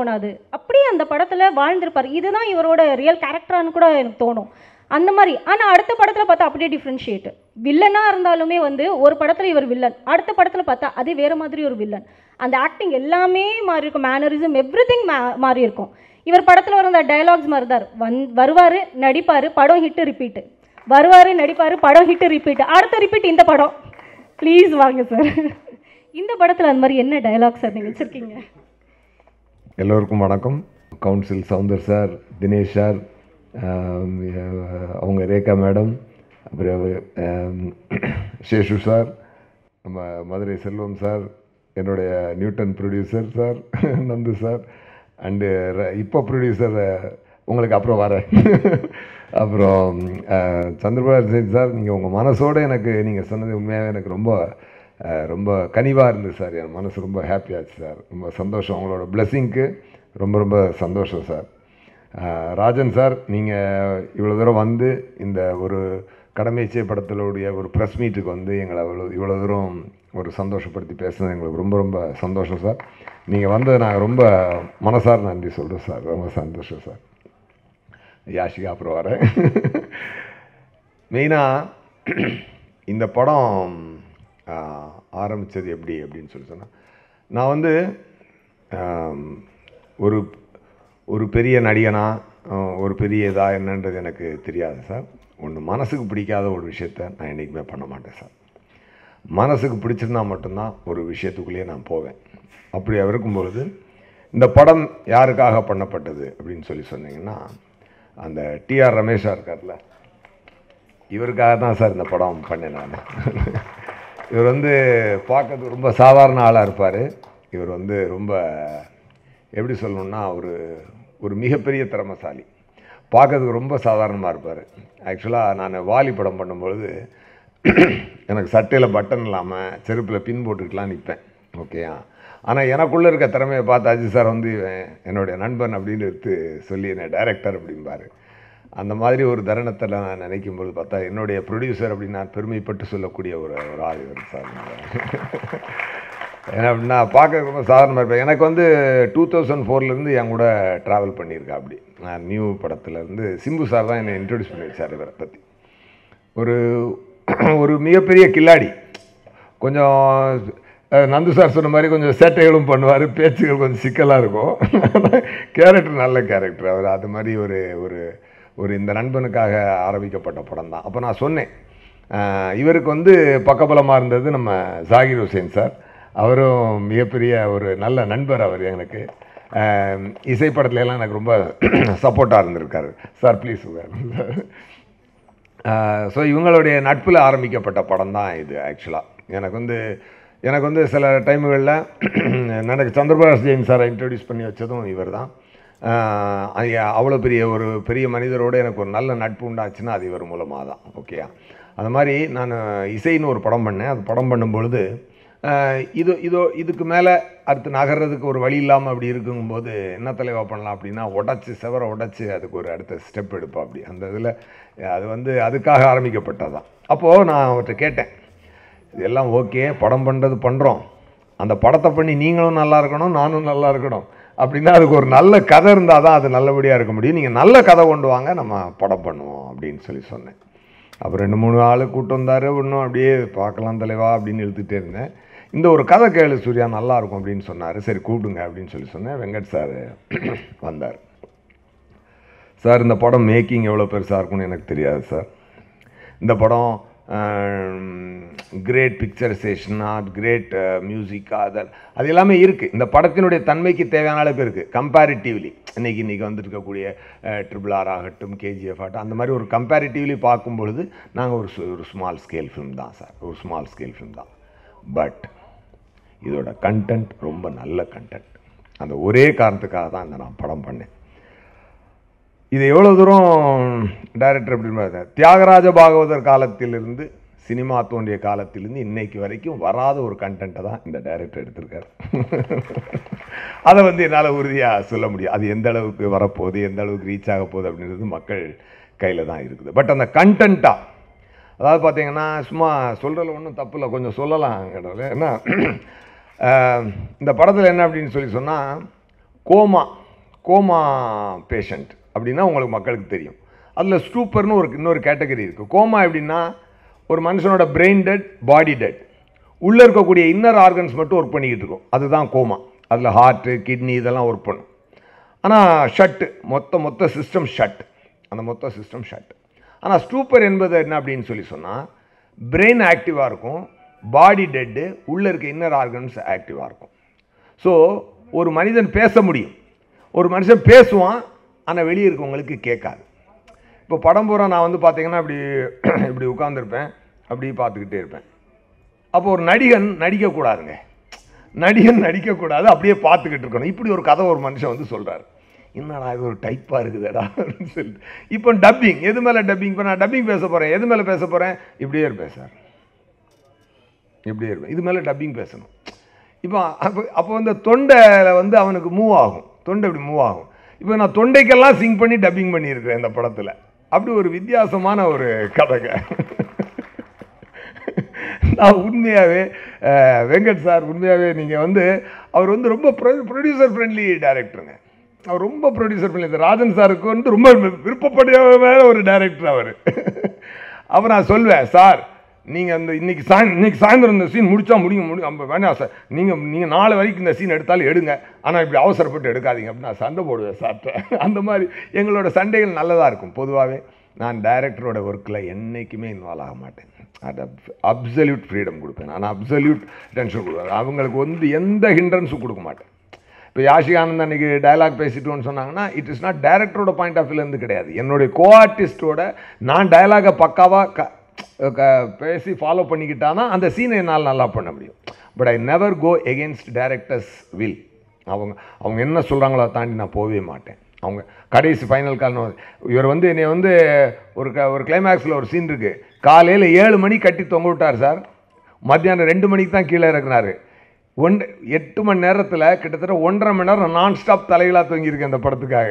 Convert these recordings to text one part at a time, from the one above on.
தோணாது அப்படியே அந்த படத்தில் வாழ்ந்திருப்பார் இதுதான் இவரோட ரியல் கேரக்டரான்னு கூட எனக்கு தோணும் அந்த மாதிரி ஆனால் அடுத்த படத்தில் பார்த்தா அப்படியே டிஃப்ரென்ஷியேட் வில்லனாக இருந்தாலுமே வந்து ஒரு படத்தில் இவர் வில்லன் அடுத்த படத்தில் பார்த்தா அதே வேறு மாதிரி ஒரு வில்லன் அந்த ஆக்டிங் எல்லாமே மாறி இருக்கும் மேனரிசம் எவ்ரி திங் மாறி இருக்கும் இவர் படத்தில் வர அந்த டயலாக்ஸ் மாதிரி தான் வந் வருவார் நடிப்பார் படம் ஹிட்டு ரிப்பீட்டு வருவார் நடிப்பார் படம் ஹிட்டு ரிப்பீட் அடுத்த ரிப்பீட் இந்த படம் ப்ளீஸ் வாங்க சார் இந்த படத்தில் அந்த மாதிரி என்ன டயலாக் சார் நீங்கள் வச்சுருக்கீங்க எல்லோருக்கும் வணக்கம் council Soundar sir Dinesh sir ஆம், அஹ், அவங்க ரேகா மேடம் அப்புறம் ஆம், சேஷு சார் நம்ம மதுரை செல்வம் சார் என்னுடைய Newton producer sir Nandu sir and இப்போ ப்ரொடியூசர் உங்களுக்கு அப்புறம் வரேன் அப்புறம் அஹ், சந்திரபாபு சேன் சார் நீங்கள் உங்கள் மனசோட எனக்கு நீங்கள் சொன்னது உண்மையாகவே எனக்கு ரொம்ப அஹ், ரொம்ப கனிவாக இருந்தது சார் என் மனசு ரொம்ப ஹாப்பியாச்சு சார் ரொம்ப சந்தோஷம் உங்களோட பிளெஸ்ஸிங்க்கு ரொம்ப ரொம்ப சந்தோஷம் சார் அஹ், ராஜன் சார் நீங்கள் இவ்வளோ தூரம் வந்து இந்த ஒரு கடமைச்சே படத்திலுடைய ஒரு ப்ரெஸ் மீட்டுக்கு வந்து எங்களை அவ்வளோ இவ்வளோ தூரம் ஒரு சந்தோஷப்படுத்தி பேசுனது எங்களுக்கு ரொம்ப ரொம்ப சந்தோஷம் சார் நீங்கள் வந்தது நாங்கள் ரொம்ப மனசார நன்றி சொல்கிறோம் சார் ரொம்ப சந்தோஷம் சார் யாஷிகா அப்புறம் வரேன் மெயினாக இந்த படம் ஆரம்பித்தது எப்படி அப்படின்னு சொல்லி சொன்னால் நான் வந்து ஆம், ஒரு ஒரு பெரிய நடிகனா ஆஹ், ஒரு பெரிய இதா என்னன்றது எனக்கு தெரியாது சார் ஒன்று மனசுக்கு பிடிக்காத ஒரு விஷயத்த நான் என்றைக்குமே பண்ண மாட்டேன் சார் மனசுக்கு பிடிச்சிருந்தா மட்டும்தான் ஒரு விஷயத்துக்குள்ளேயே நான் போவேன் அப்படி இருக்கும் பொழுது இந்த படம் யாருக்காக பண்ணப்பட்டது அப்படின்னு சொல்லி சொன்னீங்கன்னா அந்த டிஆர் ரமேஷா இருக்கார்ல இவருக்காக தான் சார் இந்த படம் பண்ணேன் நான் இவர் வந்து பார்க்கறதுக்கு ரொம்ப சாதாரண ஆளாக இருப்பார் இவர் வந்து ரொம்ப எப்படி சொல்லணும்னா ஒரு ஒரு மிகப்பெரிய திறமைசாலி பார்க்கறதுக்கு ரொம்ப சாதாரணமாக இருப்பார் ஆக்சுவலாக நான் வாலி படம் பண்ணும்பொழுது எனக்கு சட்டையில் பட்டன் இல்லாமல் செருப்பில் பின் போட்டுக்கலாம் நிற்பேன் ஓகேயா ஆனால் எனக்குள்ளே இருக்க திறமையை பார்த்து அஜித் சார் வந்து இவன் என்னுடைய நண்பன் அப்படின்னு எடுத்து சொல்லி என்னை டைரக்டர் அப்படிம்பாரு அந்த மாதிரி ஒரு தருணத்தில் நான் நினைக்கும் போது பார்த்தா என்னுடைய ப்ரொடியூசர் அப்படின்னு நான் பெருமைப்பட்டு சொல்லக்கூடிய ஒரு ஒரு ஆள் இவர் சார் ஏன்னா அப்படின்னா பார்க்க ரொம்ப சாதாரணமாக இருப்பேன் எனக்கு வந்து டூ தௌசண்ட் ஃபோர்லேருந்து என் கூட ட்ராவல் பண்ணியிருக்கேன் அப்படி நான் நியூ படத்துலேருந்து சிம்பு சார் தான் என்னை இன்ட்ரடியூஸ் பண்ணி வச்சார் இவரை பற்றி ஒரு ஒரு மிகப்பெரிய கில்லாடி கொஞ்சம் அஹ், நந்து சார் சொன்ன மாதிரி கொஞ்சம் சேட்டைகளும் பண்ணுவார் பேச்சுகள் கொஞ்சம் சிக்கலாக இருக்கும் கேரக்டர் நல்ல கேரக்டர் அவர் அது மாதிரி ஒரு ஒரு ஒரு இந்த நண்பனுக்காக ஆரம்பிக்கப்பட்ட படம் தான் அப்போ நான் சொன்னேன் அஹ், இவருக்கு வந்து பக்கபலமாக இருந்தது நம்ம ஜாகிர் ஹுசேன் சார் அவரும் மிகப்பெரிய ஒரு நல்ல நண்பர் அவர் எனக்கு அஹ், இசைப்படத்துல எல்லாம் எனக்கு ரொம்ப சப்போர்ட்டாக இருந்திருக்காரு சார் ப்ளீஸ் ஸோ இவங்களுடைய நட்பில் ஆரம்பிக்கப்பட்ட படம் தான் இது ஆக்சுவலாக எனக்கு வந்து எனக்கு வந்து சில டைமுகளில் எனக்கு சந்திரபாஸ் ஜெயின் சாரை இன்ட்ரடியூஸ் பண்ணி வச்சதும் இவர் தான் அவ்வளோ பெரிய ஒரு பெரிய மனிதரோடு எனக்கு ஒரு நல்ல நட்பு உண்டாச்சுன்னா அது இவர் மூலமாக தான் ஓகேயா அது மாதிரி நான் இசைன்னு ஒரு படம் பண்ணேன் அது படம் பண்ணும்பொழுது ஆஹ் இது இதோ இதுக்கு மேலே அடுத்து நகர்றதுக்கு ஒரு வழி இல்லாமல் அப்படி இருக்குங்கும்போது என்ன தலைவா பண்ணலாம் அப்படின்னா உடச்சி செவரை உடச்சி அதுக்கு ஒரு அடுத்த ஸ்டெப் எடுப்பா அப்படி அந்த இதில் அது வந்து அதுக்காக ஆரம்பிக்கப்பட்டதான் அப்போது நான் அவர்கிட்ட கேட்டேன் இதெல்லாம் ஓகே படம் பண்ணுறது பண்ணுறோம் அந்த படத்தை பண்ணி நீங்களும் நல்லா இருக்கணும் நானும் நல்லா இருக்கணும் அப்படின்னா அதுக்கு ஒரு நல்ல கதை இருந்தால் தான் அது நல்லபடியாக இருக்க முடியும் நீங்கள் நல்ல கதை கொண்டு வாங்க நம்ம படம் பண்ணுவோம் அப்படின்னு சொல்லி சொன்னேன் அப்புறம் ரெண்டு மூணு ஆள் கூட்டம் வந்தார் இன்னும் அப்படியே பார்க்கலாம் தலைவா அப்படின்னு இழுத்துட்டே இருந்தேன் இந்த ஒரு கதை கேளு சூர்யா நல்லா இருக்கும் அப்படின்னு சொன்னார் சரி கூப்பிடுங்க அப்படின்னு சொல்லி சொன்னேன் வெங்கட் சார் வந்தார் சார் இந்த படம் மேக்கிங் எவ்வளோ பெருசாக இருக்கும்னு எனக்கு தெரியாது சார் இந்த படம் கிரேட் பிக்சரைசேஷனா கிரேட் மியூசிக்கா அது அது எல்லாமே இருக்குது இந்த படத்தினுடைய தன்மைக்கு தேவையான அளவுக்கு இருக்குது கம்பேரிட்டிவ்லி இன்னைக்கு இன்றைக்கி வந்துருக்கக்கூடிய ட்ரிபிள் ஆர் ஆகட்டும் கேஜிஎஃப் ஆகட்டும் அந்த மாதிரி ஒரு கம்பேரிட்டிவ்லி பார்க்கும் பொழுது நாங்கள் ஒரு சு- ஒரு ஸ்மால் ஸ்கேல் ஃபிலிம் தான் சார் ஒரு ஸ்மால் ஸ்கேல் ஃபிலிம் தான் பட் இதோட கண்டென்ட் ரொம்ப நல்ல கண்டென்ட் அந்த ஒரே காரணத்துக்காக தான் இந்த நான் படம் பண்ணேன் இது எவ்வளோ தூரம் டைரக்டர் அப்படின்னு பார்த்தா, தியாகராஜ பாகவதர் காலத்திலிருந்து சினிமா தோன்றிய காலத்திலிருந்து இன்னைக்கு வரைக்கும் வராத ஒரு கண்டென்ட்டை தான் இந்த டைரக்டர் எடுத்திருக்காரு அதை வந்து என்னால் உறுதியாக சொல்ல முடியும் அது எந்த அளவுக்கு வரப்போகுது எந்த அளவுக்கு ரீச் ஆக போகுது அப்படின்றது மக்கள் கையில் தான் இருக்குது பட் அந்த கண்டென்ட்டாக அதாவது பார்த்தீங்கன்னா சும்மா சொல்கிறதுல ஒன்றும் தப்பு இல்லை கொஞ்சம் சொல்லலாம் கடவுளே ஏன்னா அஹ், இந்த படத்தில் என்ன அப்படின்னு சொல்லி சொன்னால் கோமா கோமா பேஷண்ட் அப்படின்னா உங்களுக்கு மக்களுக்கு தெரியும் அதில் ஸ்டூப்பர்னு ஒரு இன்னொரு கேட்டகரி இருக்குது கோமா எப்படின்னா ஒரு மனுஷனோட பிரெயின் டெட் பாடி டெட் உள்ளே இருக்கக்கூடிய இன்னர் ஆர்கன்ஸ் மட்டும் ஒர்க் பண்ணிக்கிட்டு இருக்கும் அதுதான் கோமா அதில் ஹார்ட்டு கிட்னி இதெல்லாம் ஒர்க் பண்ணும் ஆனால் ஷட்டு மொத்த மொத்த சிஸ்டம் ஷட் அந்த மொத்த சிஸ்டம் ஷட் ஆனால் ஸ்டூப்பர் என்பது என்ன அப்படின்னு சொல்லி சொன்னால் பிரெயின் ஆக்டிவாக இருக்கும் பாடி டெட்டு உள்ளே இருக்க இன்னர் ஆர்கன்ஸ் ஆக்டிவாக இருக்கும் ஸோ ஒரு மனிதன் பேச முடியும் ஒரு மனுஷன் பேசுவான் ஆனால் வெளியே இருக்கவங்களுக்கு கேட்காது இப்போ படம் பூரா நான் வந்து பார்த்தீங்கன்னா இப்படி இப்படி உட்காந்துருப்பேன் அப்படி பார்த்துக்கிட்டே இருப்பேன் அப்போ ஒரு நடிகன் நடிக்கக்கூடாதுங்க நடிகன் நடிக்கக்கூடாது அப்படியே பார்த்துக்கிட்டு இருக்கணும் இப்படி ஒரு கதை ஒரு மனுஷன் வந்து சொல்கிறாரு என்னடா இது ஒரு டைப்பாக இருக்குதுடா அப்படின்னு சொல்லிட்டு இப்போ டப்பிங் எது மேலே டப்பிங் இப்போ நான் டப்பிங் பேச போகிறேன் எது மேலே பேச போகிறேன் இப்படியே இருப்பேன் சார் இப்படியே இருப்பேன் இது மேலே டப்பிங் பேசணும் இப்போ அப்போ அப்போ வந்து தொண்டையில் வந்து அவனுக்கு மூவ் ஆகும் தொண்டை இப்படி மூவ் ஆகும் இப்போ நான் தொண்டைக்கெல்லாம் சிங் பண்ணி டப்பிங் பண்ணியிருக்கிறேன் இந்த படத்தில் அப்படி ஒரு வித்தியாசமான ஒரு கதைங்க நான் உண்மையாகவே அஹ், வெங்கட் சார் உண்மையாகவே நீங்கள் வந்து அவர் வந்து ரொம்ப ப்ரொடியூசர் ஃப்ரெண்ட்லி டைரக்டருங்க அவர் ரொம்ப ப்ரொடியூசர் ஃப்ரெண்ட்லி ராஜன் சாருக்கு வந்து ரொம்ப விருப்பப்பட ஒரு டைரக்டர் அவர் அப்போ நான் சொல்வேன் சார் நீங்கள் அந்த இன்னைக்கு சாய் இன்னைக்கு சாயந்தரம் இந்த சீன் முடிச்சா முடியும் முடியும் அப்ப வேணாம் சார் நீங்கள் நீங்கள் நாளை வரைக்கும் இந்த சீன் எடுத்தாலும் எடுங்க ஆனால் இப்படி அவசரப்பட்டு எடுக்காதீங்க அப்படின்னு நான் சண்டை போடுவேன் சார்கிட்ட அந்த மாதிரி எங்களோட சண்டைகள் நல்லதாக இருக்கும் பொதுவாகவே நான் டைரக்டரோட ஒர்க்கில் என்றைக்குமே இன்வால்வ் ஆக மாட்டேன் அது அப்சல்யூட் ஃப்ரீடம் கொடுப்பேன் நான் அப்சல்யூட் டென்ஷன் கொடுப்பேன் அவங்களுக்கு வந்து எந்த ஹிண்ட்ரன்ஸும் கொடுக்க மாட்டேன் இப்போ யாஷிகானந்த் அன்னைக்கு டயலாக் பேசிட்டோன்னு சொன்னாங்கன்னா இட் இஸ் நாட் டைரக்டரோட பாயிண்ட் ஆஃப் வியூலேருந்து கிடையாது என்னுடைய கோ ஆர்டிஸ்டோட நான் டயலாகை பக்காவாக க க- பேசி ஃபாலோ பண்ணிக்கிட்டானா அந்த சீனை என்னால் நல்லா பண்ண முடியும் but I never go against directors will அவங்க அவங்க என்ன சொல்கிறாங்களோ அதை தாண்டி நான் போகவே மாட்டேன் அவங்க கடைசி ஃபைனல் கால் இவர் வந்து என்னை வந்து ஒரு க ஒரு கிளைமேக்ஸில் ஒரு சீன் இருக்குது காலையில் ஏழு மணி கட்டி தொங்க விட்டார் சார் மத்தியானம் ரெண்டு மணிக்கு தான் கீழே இறக்குனாரு ஒன் எட்டு மணி நேரத்தில் கிட்டத்தட்ட ஒன்றரை மணி நேரம் நான் ஸ்டாப் தலைகளாக தொங்கியிருக்கேன் அந்த படத்துக்காக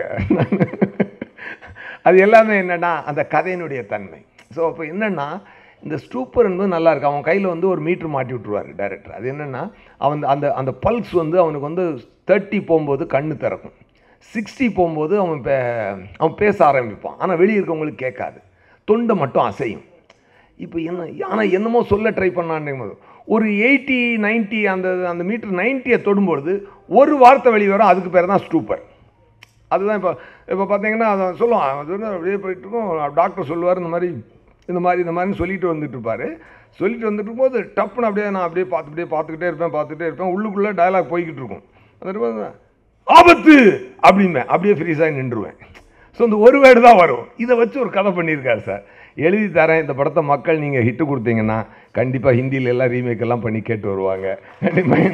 அது எல்லாமே என்னன்னா அந்த கதையினுடைய தன்மை ஸோ அப்போ என்னென்னா இந்த ஸ்டூப்பர் என்பது நல்லா இருக்கு அவன் கையில் வந்து ஒரு மீட்ரு மாட்டி விட்ருவார் டைரக்டர் அது என்னென்னா அவன் அந்த அந்த பல்ஸ் வந்து அவனுக்கு வந்து தேர்ட்டி போகும்போது கண்ணு திறக்கும் சிக்ஸ்டி போகும்போது அவன் பே அவன் பேச ஆரம்பிப்பான் ஆனால் வெளியே இருக்கவங்களுக்கு கேட்காது தொண்டை மட்டும் அசையும் இப்போ என்ன ஆனால் என்னமோ சொல்ல ட்ரை பண்ணான்னு போது ஒரு எயிட்டி 90 அந்த அந்த மீட்டர் நைன்ட்டியை தொடும்பொழுது ஒரு வார்த்தை வெளியே வரும் அதுக்கு பேர் தான் ஸ்டூப்பர் அதுதான் இப்போ இப்போ பார்த்தீங்கன்னா அதை சொல்லுவான் அது வந்து அப்படியே போயிட்டு இருக்கும் டாக்டர் சொல்லுவார் இந்த மாதிரி இந்த மாதிரி இந்த மாதிரின்னு சொல்லிட்டு வந்துட்டு இருப்பாரு சொல்லிட்டு வந்துட்டு இருக்கும்போது டப்புன்னு அப்படியே நான் அப்படியே பார்த்து அப்படியே பார்த்துக்கிட்டே இருப்பேன் பார்த்துக்கிட்டே இருப்பேன் உள்ளுக்குள்ளே டயலாக் போய்கிட்டு இருக்கும் அது இருக்கும்போது, ஆபத்து அப்படிம்பேன் அப்படியே ஃப்ரீஸாக நின்றுவேன் ஸோ இந்த ஒரு வேர்டு தான் வரும் இதை வச்சு ஒரு கதை பண்ணியிருக்காரு சார் எழுதி தரேன் இந்த படத்தை மக்கள் நீங்கள் ஹிட்டு கொடுத்தீங்கன்னா கண்டிப்பாக ஹிந்தியில எல்லாம் ரீமேக் எல்லாம் பண்ணி கேட்டு வருவாங்க கண்டிப்பாக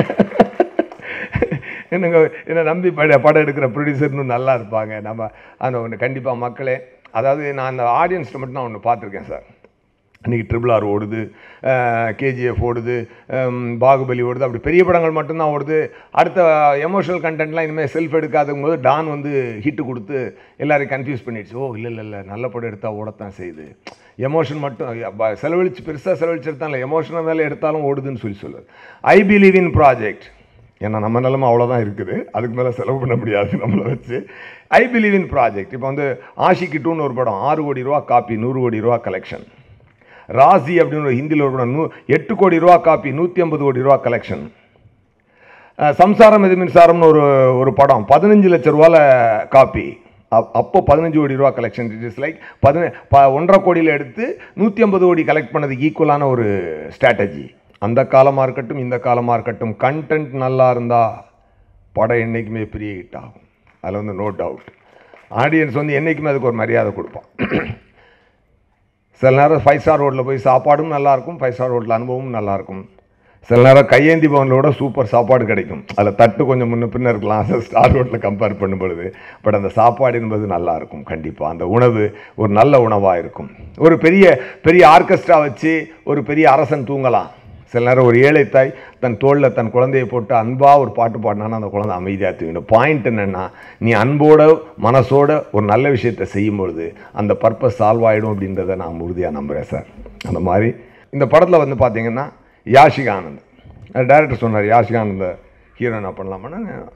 என்னங்க என்னை நம்பி பட படம் எடுக்கிற ப்ரொடியூசர்னு நல்லா இருப்பாங்க நம்ம அந்த ஒன்று கண்டிப்பாக மக்களே அதாவது நான் அந்த ஆடியன்ஸ்ட்டை மட்டும் நான் ஒன்று பார்த்துருக்கேன் சார் அன்றைக்கி ட்ரிபிள் ஆர் ஓடுது கேஜிஎஃப் ஓடுது ஹம், பாகுபலி ஓடுது அப்படி பெரிய படங்கள் மட்டும்தான் ஓடுது அடுத்த எமோஷனல் கண்டென்ட்லாம் இனிமேல் செல்ஃப் எடுக்காதுங்கும் போது டான் வந்து ஹிட்டு கொடுத்து எல்லாரையும் கன்ஃபியூஸ் பண்ணிடுச்சு ஓ இல்லை இல்லை இல்லை நல்ல படம் எடுத்தால் ஓடத்தான் செய்யுது எமோஷன் மட்டும் ப- செலவழிச்சு பெருசாக செலவழிச்சு எடுத்தாலும் இல்லை எமோஷனை மேலே எடுத்தாலும் ஓடுதுன்னு சொல்லி சொல்லுது ஐ பிலீவ் இன் ப்ராஜெக்ட் ஏன்னா நம்ம நிலமை அவ்வளோதான் இருக்குது அதுக்கு மேலே செலவு பண்ண முடியாது நம்மளை வச்சு ஐ பிலீவ் இன் ப்ராஜெக்ட் இப்போ வந்து ஆஷிக்கு டூன்னு ஒரு படம் ஆறு கோடி ரூபா காப்பி நூறு கோடி ரூபா கலெக்ஷன் ராசி அப்படின்னு ஒரு ஹிந்தியில் ஒரு படம் நூ எட்டு கோடி ரூபா காப்பி நூற்றி ஐம்பது கோடி ரூபா கலெக்ஷன் சம்சாரம் இது மின்சாரம்னு ஒரு ஒரு படம் பதினஞ்சு லட்ச ரூபால காப்பி அப்- அப்போ பதினஞ்சு கோடி ரூபா கலெக்ஷன் இட் இஸ் லைக் பதின ப ஒன்றரை கோடியில் எடுத்து நூற்றி ஐம்பது கோடி கலெக்ட் பண்ணதுக்கு ஈக்குவலான ஒரு ஸ்ட்ராட்டஜி அந்த காலமாக இருக்கட்டும் இந்த காலமாக இருக்கட்டும் கண்டென்ட் நல்லா இருந்தால் படம் என்றைக்குமே பெரிய ஹிட் ஆகும் அதில் வந்து நோ டவுட் ஆடியன்ஸ் வந்து என்றைக்குமே அதுக்கு ஒரு மரியாதை கொடுப்பான் சில நேரம் ஃபைவ் ஸ்டார் ரோட்டில் போய் சாப்பாடும் நல்லாயிருக்கும் ஃபைவ் ஸ்டார் ரோட்டில் அனுபவமும் நல்லாயிருக்கும் சில நேரம் கையேந்தி பவனில் சூப்பர் சாப்பாடு கிடைக்கும் அதில் தட்டு கொஞ்சம் முன்ன பின்ன இருக்கலாம் அதை ஸ்டார் ரோட்டில் கம்பேர் பண்ணும் பொழுது பட் அந்த சாப்பாடு என்பது நல்லா இருக்கும் கண்டிப்பாக அந்த உணவு ஒரு நல்ல உணவாக இருக்கும் ஒரு பெரிய பெரிய ஆர்கெஸ்ட்ரா வச்சு ஒரு பெரிய அரசன் தூங்கலாம் சில நேரம் ஒரு ஏழை தாய் தன் தோளில் தன் குழந்தையை போட்டு அன்பாக ஒரு பாட்டு பாடினான்னா அந்த குழந்தை அமைதியாக தூங்கிடும் பாயிண்ட் என்னென்னா நீ அன்போட மனசோட ஒரு நல்ல விஷயத்தை செய்யும் பொழுது அந்த பர்பஸ் சால்வ் ஆகிடும் அப்படின்றத நான் உறுதியாக நம்புகிறேன் சார் அந்த மாதிரி இந்த படத்தில் வந்து பார்த்தீங்கன்னா யாஷிகா ஆனந்த் டைரக்டர் சொன்னார் யாஷிகா ஆனந்த ஹீரோயினாக பண்ணலாமான்னு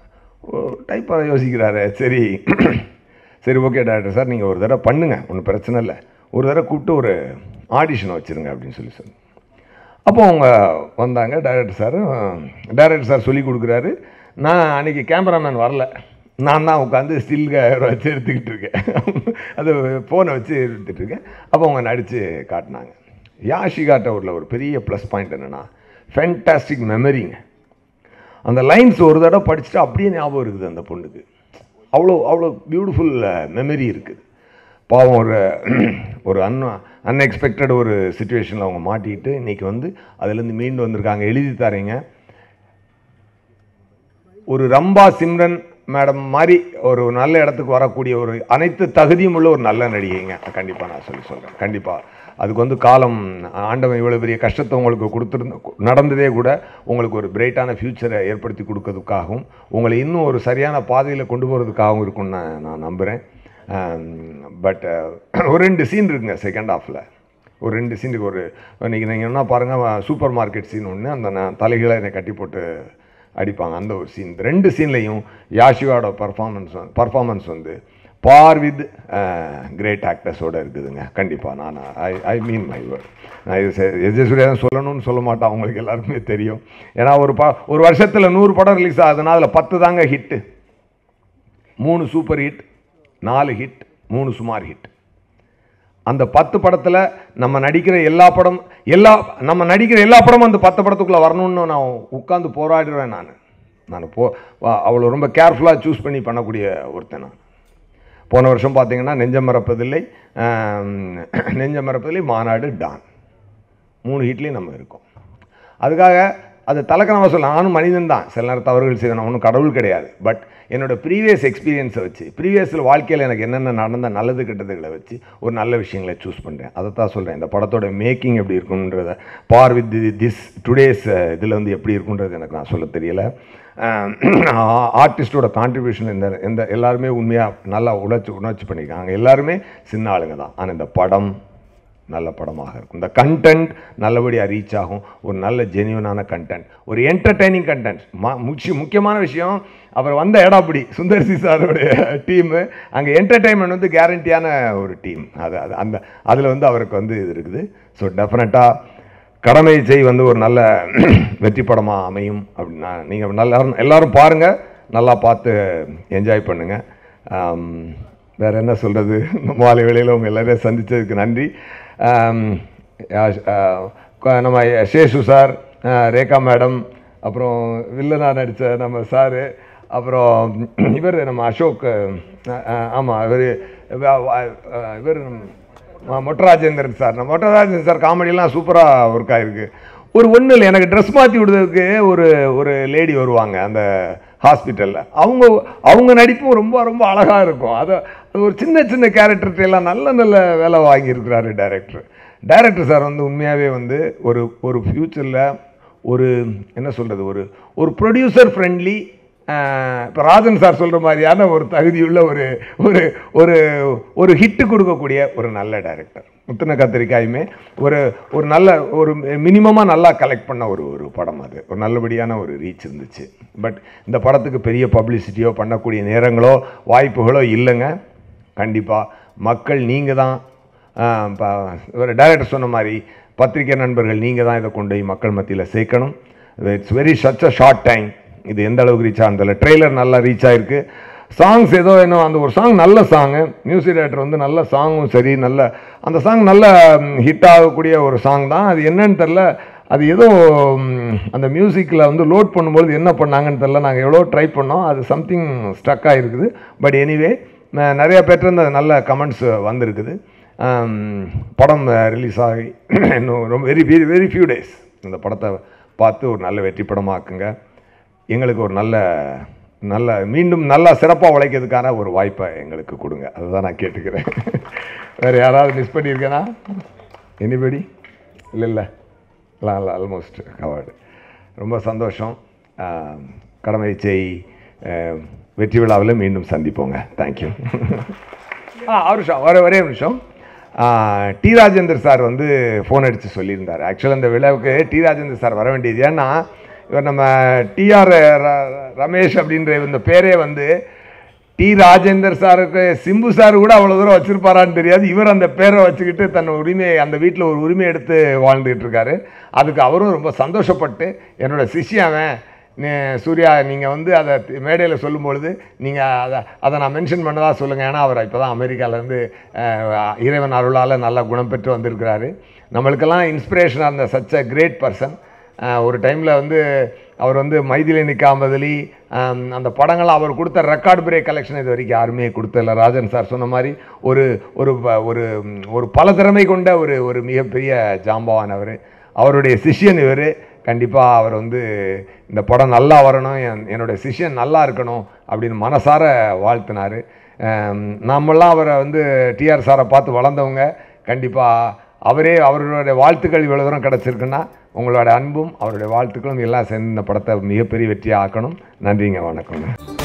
டைப்பாக யோசிக்கிறாரு சரி சரி ஓகே டாக்டர் சார் நீங்கள் ஒரு தடவை பண்ணுங்கள் ஒன்றும் பிரச்சனை இல்லை ஒரு தடவை கூப்பிட்டு ஒரு ஆடிஷன் வச்சுருங்க அப்படின்னு சொல்லி சொன்னேன் அப்போ அவங்க வந்தாங்க டைரக்டர் சார் டைரக்டர் சார் சொல்லி கொடுக்குறாரு நான் அன்றைக்கி கேமராமேன் வரல நான் தான் உட்காந்து ஸ்டில் வச்சு எடுத்துக்கிட்டு இருக்கேன் அது ஃபோனை வச்சு எடுத்துகிட்டு இருக்கேன் அப்போ அவங்க நடித்து காட்டினாங்க யாஷிகா டவரில் ஒரு பெரிய ப்ளஸ் பாயிண்ட் என்னென்னா ஃபென்டாஸ்டிக் மெமரிங்க அந்த லைன்ஸ் ஒரு தடவை படிச்சுட்டு அப்படியே ஞாபகம் இருக்குது அந்த பொண்ணுக்கு அவ்வளோ அவ்வளோ பியூட்டிஃபுல் மெமரி இருக்குது பாவம் ஒரு ஒரு அன் அன்எக்ஸ்பெக்டட் ஒரு சுச்சுவேஷனில் அவங்க மாட்டிக்கிட்டு இன்றைக்கி வந்து அதுலேருந்து மீண்டு வந்திருக்காங்க எழுதி தரீங்க ஒரு ரம்பா சிம்ரன் மேடம் மாதிரி ஒரு நல்ல இடத்துக்கு வரக்கூடிய ஒரு அனைத்து தகுதியும் உள்ள ஒரு நல்ல நடிகைங்க கண்டிப்பாக நான் சொல்லி சொல்கிறேன் கண்டிப்பாக அதுக்கு வந்து காலம் ஆண்டவன் இவ்வளோ பெரிய கஷ்டத்தை உங்களுக்கு கொடுத்துருந்த நடந்ததே கூட உங்களுக்கு ஒரு பிரைட்டான ஃப்யூச்சரை ஏற்படுத்தி கொடுக்கறதுக்காகவும் உங்களை இன்னும் ஒரு சரியான பாதையில் கொண்டு போகிறதுக்காகவும் இருக்கும்னு நான் நான் நம்புகிறேன் பட் ஒரு ரெண்டு சீன் இருக்குங்க செகண்ட் ஹாஃபில் ஒரு ரெண்டு சீனுக்கு ஒரு இன்றைக்கி நீங்கள் என்ன பாருங்கள் சூப்பர் மார்க்கெட் சீன் ஒன்று அந்த நான் தலைகளை என்னை கட்டி போட்டு அடிப்பாங்க அந்த ஒரு சீன் ரெண்டு சீன்லேயும் யாஷிகாவோட பர்ஃபார்மன்ஸ் பர்ஃபார்மன்ஸ் வந்து பார் வித் கிரேட் ஆக்டர்ஸோடு இருக்குதுங்க கண்டிப்பாக நான் ஐ ஐ மீன் மை வேர்ட் நான் இது எஜஸ்வரியா தான் சொல்லணும்னு சொல்ல மாட்டேன் அவங்களுக்கு எல்லாருக்குமே தெரியும் ஏன்னா ஒரு ப ஒரு வருஷத்தில் நூறு படம் ரிலீஸ் ஆகுதுன்னா அதில் பத்து தாங்க ஹிட்டு மூணு சூப்பர் ஹிட் நாலு ஹிட் மூணு சுமார் ஹிட் அந்த பத்து படத்தில் நம்ம நடிக்கிற எல்லா படம் எல்லா நம்ம நடிக்கிற எல்லா படமும் அந்த பத்து படத்துக்குள்ளே வரணும்னு நான் உட்காந்து போராடுவேன் நான் நான் போ அவ்வளோ ரொம்ப கேர்ஃபுல்லாக சூஸ் பண்ணி பண்ணக்கூடிய ஒருத்தன் நான் போன வருஷம் பார்த்தீங்கன்னா நெஞ்சம் மறப்பதில்லை நெஞ்சம் மறப்பதில்லை மாநாடு டான் மூணு ஹீட்லேயும் நம்ம இருக்கோம் அதுக்காக அது தலக்கணமாக சொல்ல நானும் மனிதன் தான் சில நேரம் தவறுகள் செய்வேன் நான் ஒன்றும் கடவுள் கிடையாது பட் என்னோட ப்ரீவியஸ் எக்ஸ்பீரியன்ஸை வச்சு ப்ரீவியஸில் வாழ்க்கையில் எனக்கு என்னென்ன நடந்த நல்லது கெட்டதுகளை வச்சு ஒரு நல்ல விஷயங்களை சூஸ் பண்ணுறேன் அதை தான் சொல்கிறேன் இந்த படத்தோட மேக்கிங் எப்படி இருக்குன்றத பார் வித் திஸ் டுடேஸ் இதில் வந்து எப்படி இருக்குன்றது எனக்கு நான் சொல்ல தெரியல ஆர்டிஸ்டோட கான்ட்ரிபியூஷன் இந்த இந்த எல்லாருமே உண்மையாக நல்லா உழைச்சி உணர்ச்சி பண்ணியிருக்காங்க எல்லாருமே சின்ன ஆளுங்க தான் ஆனால் இந்த படம் நல்ல படமாக இருக்கும் இந்த கண்டென்ட் நல்லபடியாக ரீச் ஆகும் ஒரு நல்ல ஜென்யூனான கண்டென்ட் ஒரு என்டர்டைனிங் கண்டென்ட் முக்கிய முக்கியமான விஷயம் அவர் வந்த இடப்படி சுந்தர்சி சாரோடைய டீமு அங்கே என்டர்டைன்மெண்ட் வந்து கேரண்டியான ஒரு டீம் அது அது அந்த அதில் வந்து அவருக்கு வந்து இது இருக்குது ஸோ டெஃபினட்டாக கடமை செய் வந்து ஒரு நல்ல வெற்றி படமாக அமையும் அப்படின்னா நீங்கள் நல்லா எல்லாரும் பாருங்கள் நல்லா பார்த்து என்ஜாய் பண்ணுங்கள் வேறு என்ன சொல்கிறது மாலை வேளையில் உங்கள் எல்லோரையும் சந்தித்ததுக்கு நன்றி நம்ம சேஷு சார் ரேகா மேடம் அப்புறம் வில்லனா நடித்த நம்ம சாரு அப்புறம் இவர் நம்ம அசோக் ஆமாம் இவர் இவர் மொட்டராஜேந்திரன் சார் நம்ம மொட்டராஜேந்திரன் சார் காமெடியெலாம் சூப்பராக ஒர்க் ஆகிருக்கு ஒரு ஒன்றும் இல்லை எனக்கு ட்ரெஸ் மாற்றி விடுறதுக்கு ஒரு ஒரு லேடி வருவாங்க அந்த ஹாஸ்பிட்டலில் அவங்க அவங்க நடிப்பும் ரொம்ப ரொம்ப அழகாக இருக்கும் அதை அது ஒரு சின்ன சின்ன கேரக்டர்கிட்ட எல்லாம் நல்ல நல்ல வேலை வாங்கியிருக்கிறாரு டைரக்டர் டைரக்டர் சார் வந்து உண்மையாகவே வந்து ஒரு ஒரு ஃப்யூச்சரில் ஒரு என்ன சொல்கிறது ஒரு ஒரு ப்ரொடியூசர் ஃப்ரெண்ட்லி இப்போ ராஜன் சார் சொல்கிற மாதிரியான ஒரு தகுதியுள்ள ஒரு ஒரு ஒரு ஒரு ஹிட்டு கொடுக்கக்கூடிய ஒரு நல்ல டைரக்டர் முத்தின கத்திரிக்காயுமே ஒரு ஒரு நல்ல ஒரு மினிமமாக நல்லா கலெக்ட் பண்ண ஒரு ஒரு படம் அது ஒரு நல்லபடியான ஒரு ரீச் இருந்துச்சு பட் இந்த படத்துக்கு பெரிய பப்ளிசிட்டியோ பண்ணக்கூடிய நேரங்களோ வாய்ப்புகளோ இல்லைங்க கண்டிப்பாக மக்கள் நீங்கள் தான் ஒரு டைரக்டர் சொன்ன மாதிரி பத்திரிகை நண்பர்கள் நீங்கள் தான் இதை கொண்டு போய் மக்கள் மத்தியில் சேர்க்கணும் it's very such a short time இது எந்த அளவுக்கு ரீச் ஆனதில்ல ட்ரெய்லர் நல்லா ரீச் ஆகிருக்கு சாங்ஸ் ஏதோ என்ன அந்த ஒரு சாங் நல்ல சாங்கு மியூசிக் டைரக்டர் வந்து நல்ல சாங்கும் சரி நல்ல அந்த சாங் நல்ல ஹிட் ஆகக்கூடிய ஒரு சாங் தான் அது என்னன்னு தெரில அது ஏதோ அந்த மியூசிக்கில் வந்து லோட் பண்ணும்போது என்ன பண்ணாங்கன்னு தெரில நாங்கள் எவ்வளோ ட்ரை பண்ணோம் அது சம்திங் ஸ்டக் ஆகிருக்குது பட் எனிவே நிறைய பேர்ட்டு நல்ல கமெண்ட்ஸ் வந்திருக்குது படம் ரிலீஸ் ஆகி இன்னும் ரொம்ப very very very few days இந்த படத்தை பார்த்து ஒரு நல்ல வெற்றி படமாக்குங்க எங்களுக்கு ஒரு நல்ல நல்ல மீண்டும் நல்லா சிறப்பாக உழைக்கிறதுக்கான ஒரு வாய்ப்பை எங்களுக்கு கொடுங்க அதுதான் நான் கேட்டுக்கிறேன் வேறு யாராவது மிஸ் பண்ணியிருக்கேனா எனிபடி இல்லை இல்லை இல்லை இல்லை ஆல்மோஸ்ட் கவர்டு ரொம்ப சந்தோஷம் கடமை செய் வெற்றி விழாவில் மீண்டும் சந்திப்போங்க தேங்க்யூ ஆ ஒரு நிமிஷம் ஒரே ஒரே நிமிஷம் டி ராஜேந்தர் சார் வந்து ஃபோன் அடித்து சொல்லியிருந்தார் ஆக்சுவலாக இந்த விழாவுக்கு டி ராஜேந்தர் சார் வர வேண்டியது ஏன்னா இவர் நம்ம டிஆர் ரமேஷ் அப்படின்ற இந்த பேரே வந்து டி ராஜேந்தர் சாருக்கு சிம்பு சார் கூட அவ்வளோ தூரம் வச்சிருப்பாரான்னு தெரியாது இவர் அந்த பேரை வச்சுக்கிட்டு தன் உரிமையை அந்த வீட்டில் ஒரு உரிமை எடுத்து வாழ்ந்துகிட்டு இருக்காரு அதுக்கு அவரும் ரொம்ப சந்தோஷப்பட்டு என்னோட சிஷ்யாவன் நீ சூர்யா நீங்கள் வந்து அதை மேடையில் சொல்லும்பொழுது நீங்கள் அதை அதை நான் மென்ஷன் பண்ணதா சொல்லுங்கள் ஏன்னா அவர் இப்போ தான் அமெரிக்காவிலேருந்து இறைவன் அருளால் நல்லா குணம் பெற்று வந்திருக்கிறாரு நம்மளுக்கெல்லாம் இன்ஸ்பிரேஷனாக இருந்த சச் அ கிரேட் பர்சன் ஒரு டைமில் வந்து அவர் வந்து மைதிலி நிக்காமதலி ஆம், அந்த படங்கள் அவர் கொடுத்த ரெக்கார்ட் பிரேக் கலெக்ஷன் இது வரைக்கும் யாருமே கொடுத்ததில்ல ராஜன் சார் சொன்ன மாதிரி ஒரு ஒரு ப- ஒரு ம், ஒரு பல திறமை கொண்ட ஒரு ஒரு மிகப்பெரிய ஜாம்பவான் அவர் அவருடைய சிஷ்யன் இவர் கண்டிப்பாக அவர் வந்து இந்த படம் நல்லா வரணும் என் என்னுடைய சிஷ்யன் நல்லா இருக்கணும் அப்படின்னு மனசார வாழ்த்தினார் நாமெல்லாம் அவரை வந்து டிஆர் சாரை பார்த்து வளர்ந்தவங்க கண்டிப்பாக அவரே அவருடைய வாழ்த்துக்கள் இவ்வளோ தூரம் கிடச்சிருக்குன்னா உங்களோட அன்பும் அவருடைய வாழ்த்துக்களும் எல்லாம் சேர்ந்து இந்த படத்தை மிகப்பெரிய வெற்றியாக ஆக்கணும் நன்றிங்க வணக்கங்க